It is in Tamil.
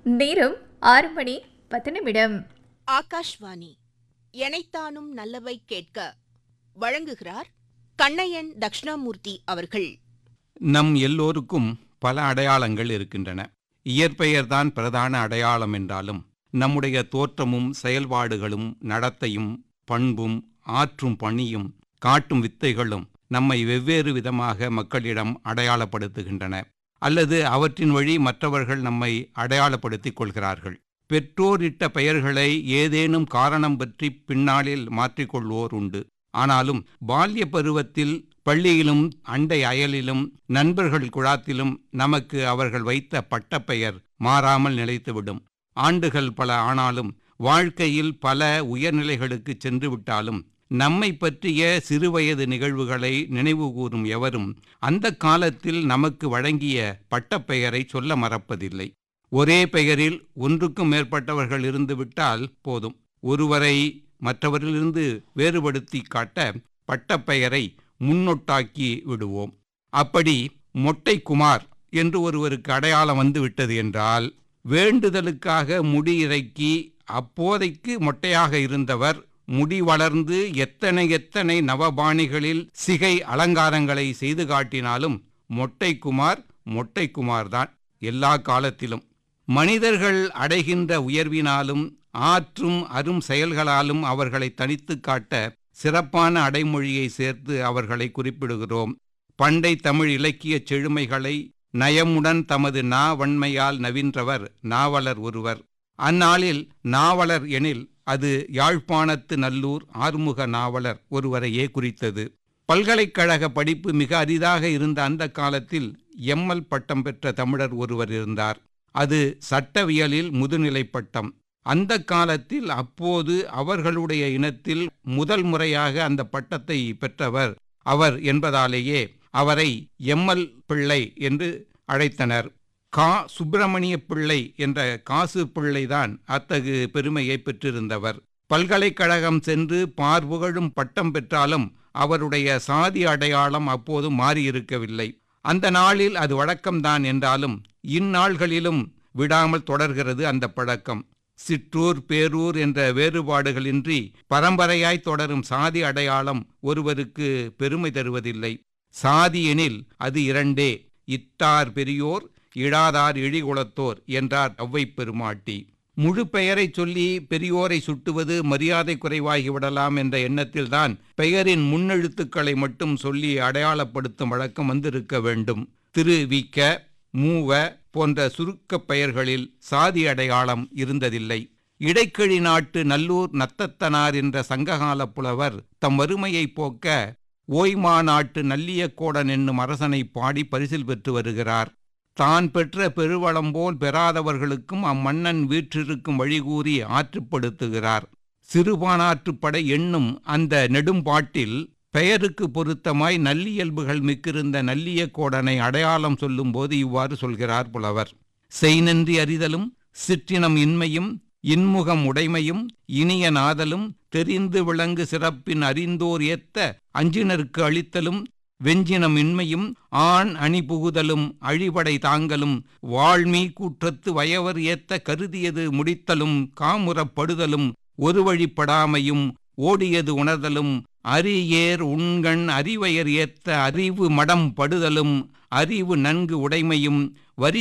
நேரம் ஆறு மணி பத்து நிமிடம் ஆகாஷ்வாணி எனைத்தானும் நல்லவை கேட்க வழங்குகிறார் கண்ணையன் தக்ஷணாமூர்த்தி அவர்கள் நம் எல்லோருக்கும் பல அடையாளங்கள் இருக்கின்றன இயற்பெயர்தான் பிரதான அடையாளம் என்றாலும் நம்முடைய தோற்றமும் செயல்பாடுகளும் நடத்தையும் பண்பும் ஆற்றும் பணியும் காட்டும் வித்தைகளும் நம்மை வெவ்வேறு விதமாக மக்களிடம் அடையாளப்படுத்துகின்றன அல்லது அவற்றின் வழி மற்றவர்கள் நம்மை அடையாளப்படுத்திக் கொள்கிறார்கள் பெற்றோரிட்ட பெயர்களை ஏதேனும் காரணம் பற்றி பின்னாளில் மாற்றிக்கொள்வோர் உண்டு ஆனாலும் பால்ய பருவத்தில் பள்ளியிலும் அண்டை அயலிலும் நண்பர்கள் குழாத்திலும் நமக்கு அவர்கள் வைத்த பட்டப்பெயர் மாறாமல் நிலைத்துவிடும் ஆண்டுகள் பல ஆனாலும் வாழ்க்கையில் பல உயர்நிலைகளுக்கு சென்று விட்டாலும் நம்மை பற்றிய சிறுவயது நிகழ்வுகளை நினைவுகூரும் எவரும் அந்த காலத்தில் நமக்கு வழங்கிய பட்டப்பெயரை சொல்ல மறப்பதில்லை ஒரே பெயரில் ஒன்றுக்கும் மேற்பட்டவர்கள் இருந்துவிட்டால் போதும் ஒருவரை மற்றவரிலிருந்து வேறுபடுத்தி காட்ட பட்டப்பெயரை முன்னொட்டாக்கி விடுவோம் அப்படி மொட்டை குமார் என்று ஒருவருக்கு அடையாளம் வந்து விட்டது என்றால் வேண்டுதலுக்காக முடி இறக்கி அப்போதைக்கு மொட்டையாக இருந்தவர் முடி வளர்ந்து எத்தனை எத்தனை நவபாணிகளில் சிகை அலங்காரங்களை செய்து காட்டினாலும் மொட்டை குமார் மொட்டை குமார்தான் எல்லா காலத்திலும் மனிதர்கள் அடைகின்ற உயர்வினாலும் ஆற்றும் அரும் செயல்களாலும் அவர்களை தனித்து காட்ட சிறப்பான அடைமொழியை சேர்த்து அவர்களை குறிப்பிடுகிறோம் பண்டை தமிழ் இலக்கியச் செழுமைகளை நயமுடன் தமது நாவன்மையால் நவின்றவர் நாவலர் ஒருவர் அந்நாளில் நாவலர் எனில் அது யாழ்ப்பாணத்து நல்லூர் ஆறுமுக நாவலர் ஒருவரையே குறித்தது பல்கலைக்கழக படிப்பு மிக அரிதாக இருந்த அந்த காலத்தில் எம்எல் பட்டம் பெற்ற தமிழர் ஒருவர் இருந்தார் அது சட்டவியலில் முதுநிலை பட்டம் அந்த காலத்தில் அப்போது அவர்களுடைய இனத்தில் முதல் முறையாக அந்த பட்டத்தை பெற்றவர் அவர் என்பதாலேயே அவரை எம்எல் பிள்ளை என்று அழைத்தனர் கா சுப்பிரமணிய பிள்ளை என்ற காசு பிள்ளைதான் அத்தகு பெருமையை பெற்றிருந்தவர் பல்கலைக்கழகம் சென்று பார்புகழும் பட்டம் பெற்றாலும் அவருடைய சாதி அடையாளம் அப்போது மாறியிருக்கவில்லை அந்த நாளில் அது வழக்கம்தான் என்றாலும் இந்நாள்களிலும் விடாமல் தொடர்கிறது அந்த பழக்கம் சிற்றூர் பேரூர் என்ற வேறுபாடுகளின்றி பரம்பரையாய் தொடரும் சாதி அடையாளம் ஒருவருக்கு பெருமை தருவதில்லை சாதி எனில் அது இரண்டே இட்டார் பெரியோர் இடாதார் இழிகுலத்தோர் என்றார் ஒளவை பெருமாட்டி முழு பெயரை சொல்லி பெரியோரை சுட்டுவது மரியாதை குறைவாகிவிடலாம் என்ற எண்ணத்தில்தான் பெயரின் முன்னெழுத்துக்களை மட்டும் சொல்லி அடையாளப்படுத்தும் வழக்கம் வந்திருக்க வேண்டும் திரு விக்க மூவ போன்ற சுருக்கப் பெயர்களில் சாதி அடையாளம் இருந்ததில்லை இடைக்கிழி நாட்டு நல்லூர் நத்தத்தனார் என்ற சங்ககால புலவர் தம் வறுமையை போக்க ஓய்மா நாட்டு நல்லியக்கோடன் என்னும் அரசனை பாடி பரிசில் பெற்று வருகிறார் தான் பெற்ற பெருவளம் போல் பெறாதவர்களுக்கும் அம்மன்னன் வீற்றிருக்கும் வழிகூறி ஆற்றுப்படுத்துகிறார் சிறுபானாற்றுப்படை என்னும் அந்த நெடும்பாட்டில் பெயருக்கு பொருத்தமாய் நல்லியல்புகள் மிக்கிருந்த நல்லிய கோடனை அடையாளம் சொல்லும்போது இவ்வாறு சொல்கிறார் புலவர் செய்நன்றி அறிதலும் சிற்றினம் இன்மையும் இன்முகம் உடைமையும் இனிய நாதலும் தெரிந்து விளங்கு சிறப்பின் அறிந்தோர் ஏத்த அஞ்சினருக்கு அளித்தலும் வெஞ்சினம் இன்மையும் ஆண் அணி புகுதலும் அழிபடை தாங்கலும் வாழ்மீ கூற்றத்து வயவர் ஏத்த கருதியது முடித்தலும் காமுறப்படுதலும் ஒரு வழிப்படாமையும் ஓடியது உணர்தலும் அரியேர் உண்கண் அறிவயர் ஏத்த அறிவு மடம் படுதலும் அறிவு நன்கு உடைமையும் வரி